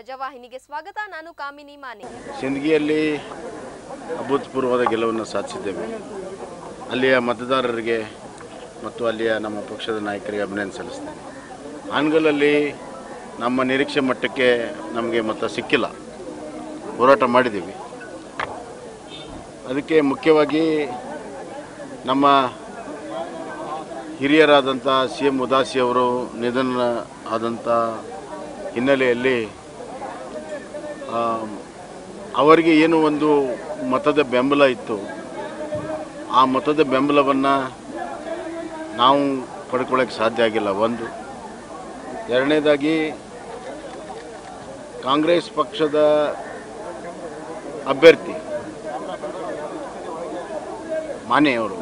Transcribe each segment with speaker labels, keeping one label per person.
Speaker 1: ಪ್ರಜಾವಾಹಿನಿಗೆ ಸ್ವಾಗತ ನಾನು ಕಾಮಿನಿ ಮಾನೆ
Speaker 2: ಸಿಂದಗಿಯಲ್ಲಿ ಅಭೂತಪೂರ್ವವಾದ ಗೆಲುವನ್ನು ಸಾಧಿಸಿದ್ದೇವೆ ಅಲ್ಲಿಯ ಮತದಾರರಿಗೆ ಮತ್ತು ಅಲ್ಲಿಯ ನಮ್ಮ ಪಕ್ಷದ ನಾಯಕರಿಗೆ ಅಭಿನಂದನೆ ಸಲ್ಲಿಸ್ತೇನೆ ಹಾನಗಲಲ್ಲಿ ನಮ್ಮ ನಿರೀಕ್ಷೆ ಮಟ್ಟಕ್ಕೆ ನಮಗೆ ಮತ ಸಿಕ್ಕಿಲ್ಲ ಹೋರಾಟ ಮಾಡಿದ್ದೀವಿ ಅದಕ್ಕೆ ಮುಖ್ಯವಾಗಿ ನಮ್ಮ ಹಿರಿಯರಾದಂಥ ಸಿ ಎಂ ಉದಾಸಿ ಅವರು ನಿಧನ ಆದಂಥ ಹಿನ್ನೆಲೆಯಲ್ಲಿ ಆ, ಅವರಿಗೆ ಏನು ಒಂದು ಮತದ ಬೆಂಬಲ ಇತ್ತು ಆ ಮತದ ಬೆಂಬಲವನ್ನು ನಾವು ಪಡ್ಕೊಳ್ಳೋಕ್ಕೆ ಸಾಧ್ಯ ಆಗಿಲ್ಲ ಒಂದು ಎರಡನೇದಾಗಿ ಕಾಂಗ್ರೆಸ್ ಪಕ್ಷದ ಅಭ್ಯರ್ಥಿ ಮಾನೆ ಅವರು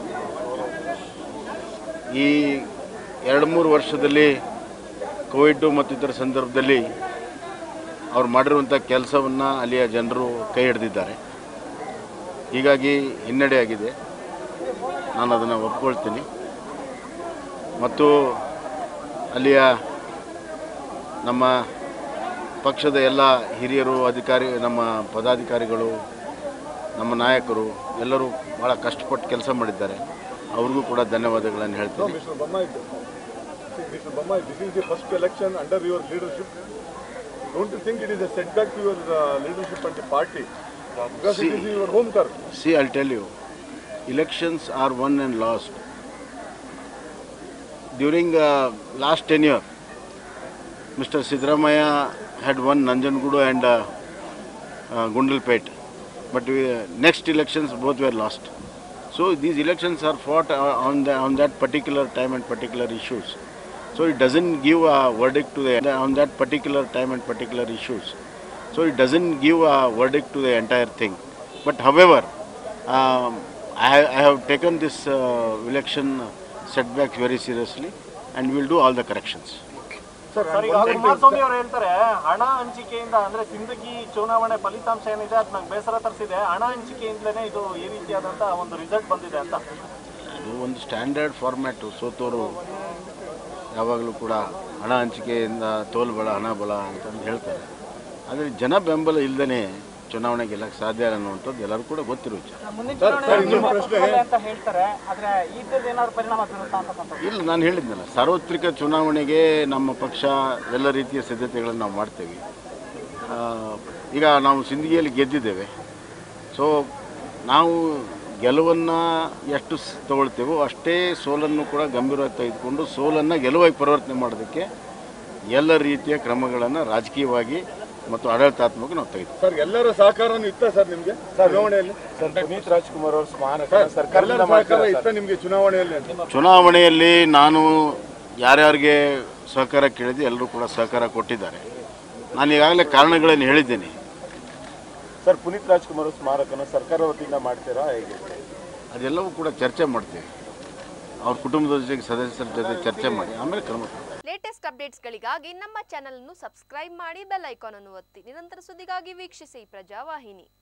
Speaker 2: ಈ ಎರಡು ಮೂರು ವರ್ಷದಲ್ಲಿ ಕೋವಿಡ್ಡು ಮತ್ತು ಇತರ ಸಂದರ್ಭದಲ್ಲಿ ಅವ್ರು ಮಾಡಿರುವಂಥ ಕೆಲಸವನ್ನು ಅಲ್ಲಿಯ ಜನರು ಕೈ ಹಿಡಿದಿದ್ದಾರೆ ಹೀಗಾಗಿ ಹಿನ್ನಡೆ ಆಗಿದೆ ನಾನು ಅದನ್ನು ಒಪ್ಕೊಳ್ತೀನಿ ಮತ್ತು ಅಲ್ಲಿಯ ನಮ್ಮ ಪಕ್ಷದ ಎಲ್ಲ ಹಿರಿಯರು ಅಧಿಕಾರಿ ನಮ್ಮ ಪದಾಧಿಕಾರಿಗಳು ನಮ್ಮ ನಾಯಕರು ಎಲ್ಲರೂ ಭಾಳ ಕಷ್ಟಪಟ್ಟು ಕೆಲಸ ಮಾಡಿದ್ದಾರೆ ಅವ್ರಿಗೂ ಕೂಡ ಧನ್ಯವಾದಗಳನ್ನು ಹೇಳ್ತೀನಿ
Speaker 3: Mr. Bammai, Mr. Bammai, this is the first election under your leadership. Don't you think it is a setback to your uh, leadership and the party? Because it is your home turf.
Speaker 2: See, I'll tell you, elections are won and lost. During uh, last tenure, Mr. Sidramaya had won Nanjangudu and uh, uh, Gundalpet, but we, uh, next elections both were lost. So these elections are fought uh, on, the, on that particular time and particular issues. So it doesn't give a verdict to the on that particular time and particular issues. So it doesn't give a verdict to the entire thing. But however, um, I, ha- I have taken this uh, election setbacks very seriously, and we will do all the corrections.
Speaker 4: Sir ಈಗ ಕುಮಾರಸ್ವಾಮಿ ಅವರು ಹೇಳ್ತಾರೆ ಹಣ ಹಂಚಿಕೆಯಿಂದ ಅಂದ್ರೆ ಸಿಂದಗಿ ಚುನಾವಣೆ ಫಲಿತಾಂಶ ಏನಿದೆ ಅದು ನಂಗೆ ಬೇಸರ ತರಿಸಿದೆ ಹಣ ಹಂಚಿಕೆಯಿಂದಲೇ ಇದು ಈ ರೀತಿಯಾದಂತ ಒಂದು ರಿಸಲ್ಟ್ ಬಂದಿದೆ ಅಂತ
Speaker 2: ಇದು ಒಂದು ಸ್ಟ್ಯಾಂಡರ್ಡ್ ಫಾರ್ಮ್ಯಾಟು ಸೋತೋರು ಯಾವಾಗಲೂ ಕೂಡ ಹಣ ಹಂಚಿಕೆಯಿಂದ ತೋಲ್ ಬಲ ಹಣ ಬಲ ಅಂತಂದು ಹೇಳ್ತಾರೆ ಆದರೆ ಜನ ಬೆಂಬಲ ಇಲ್ಲದೇ ಚುನಾವಣೆ ಗೆಲ್ಲಕ್ಕೆ ಸಾಧ್ಯ ಇಲ್ಲ ಅನ್ನುವಂಥದ್ದು ಎಲ್ಲರೂ ಕೂಡ ಗೊತ್ತಿರೋ ವಿಚಾರ
Speaker 4: ಮುಂದಿನ
Speaker 3: ಸರ್, ಸರ್, ಇನ್ನೊಂದು ಪ್ರಶ್ನೆ
Speaker 4: ಅಂತ ಹೇಳ್ತಾರೆ ಆದ್ರೆ ಇದ್ದದ್ದು ಏನಾದ್ರು ಪರಿಣಾಮ ಬೀರುತ್ತಾ ಅಂತಕ್ಕಂಥದ್ದು
Speaker 2: ಇಲ್ಲ ನಾನು ಹೇಳಿದ್ನಲ್ಲ ಸಾರ್ವತ್ರಿಕ ಚುನಾವಣೆಗೆ ನಮ್ಮ ಪಕ್ಷ ಎಲ್ಲ ರೀತಿಯ ಸಿದ್ಧತೆಗಳನ್ನು ನಾವು ಮಾಡ್ತೇವೆ ಆ, ಈಗ ನಾವು ಸಿಂದಗಿಯಲ್ಲಿ ಗೆದ್ದಿದ್ದೇವೆ ಸೊ ನಾವು ಗೆಲುವನ್ನು ಎಷ್ಟು ಸ್- ತಗೊಳ್ತೇವೋ ಅಷ್ಟೇ ಸೋಲನ್ನು ಕೂಡ ಗಂಭೀರವಾಗಿ ತೆಗೆದುಕೊಂಡು ಸೋಲನ್ನು ಗೆಲುವಾಗಿ ಪರಿವರ್ತನೆ ಮಾಡೋದಕ್ಕೆ ಎಲ್ಲ ರೀತಿಯ ಕ್ರಮಗಳನ್ನು ರಾಜಕೀಯವಾಗಿ ಮತ್ತು ಆಡಳಿತಾತ್ಮಕ ನಾವು ತೆಗೆದು
Speaker 3: ಸರ್ ಎಲ್ಲರ ಸಹಕಾರನೂ ಇತ್ತ ಸರ್ ನಿಮ್ಗೆ ಚುನಾವಣೆಯಲ್ಲಿ
Speaker 5: ಪುನೀತ್ ರಾಜ್ಕುಮಾರ್ ಅವ್ರ ಸ್ಮಾರಕ
Speaker 3: ಸರ್, ಎಲ್ಲರ ಸಹಕಾರ ಇತ್ತ ನಿಮ್ಗೆ ಚುನಾವಣೆಯಲ್ಲಿ ಅಂತ
Speaker 2: ಚುನಾವಣೆಯಲ್ಲಿ ನಾನು ಯಾರ್ಯಾರಿಗೆ ಸಹಕಾರ ಕೇಳಿದೆ ಎಲ್ಲರೂ ಕೂಡ ಸಹಕಾರ ಕೊಟ್ಟಿದ್ದಾರೆ ನಾನು ಈಗಾಗಲೇ ಕಾರಣಗಳನ್ನು ಹೇಳಿದ್ದೇನೆ
Speaker 5: ಸರ್ ಪುನೀತ್ ರಾಜ್ಕುಮಾರ್ ಅವ್ರ ಸ್ಮಾರಕನ ಸರ್ಕಾರ ವತಿಯಿಂದ ಮಾಡ್ತೀರಾ ಹೇಗೆ
Speaker 2: ಅದೆಲ್ಲವೂ ಕೂಡ ಚರ್ಚೆ ಮಾಡ್ತೇವೆ ಅವ್ರ ಕುಟುಂಬದ ಜೊತೆಗೆ ಸದಸ್ಯರ ಜೊತೆ ಚರ್ಚೆ ಮಾಡಿ ಆಮೇಲೆ ಕ್ರಮ ತಗೊಳ್ತೀವಿ.
Speaker 1: ಲೇಟೆಸ್ಟ್ ಅಪ್ಡೇಟ್ಸ್ಗಳಿಗಾಗಿ ನಮ್ಮ ಚಾನೆಲ್ ಅನ್ನು ಸಬ್ಸ್ಕ್ರೈಬ್ ಮಾಡಿ ಬೆಲ್ ಐಕಾನ್ ಅನ್ನು ಒತ್ತಿ ನಿರಂತರ ಸುದ್ದಿಗಾಗಿ ವೀಕ್ಷಿಸಿ ಪ್ರಜಾವಾಹಿನಿ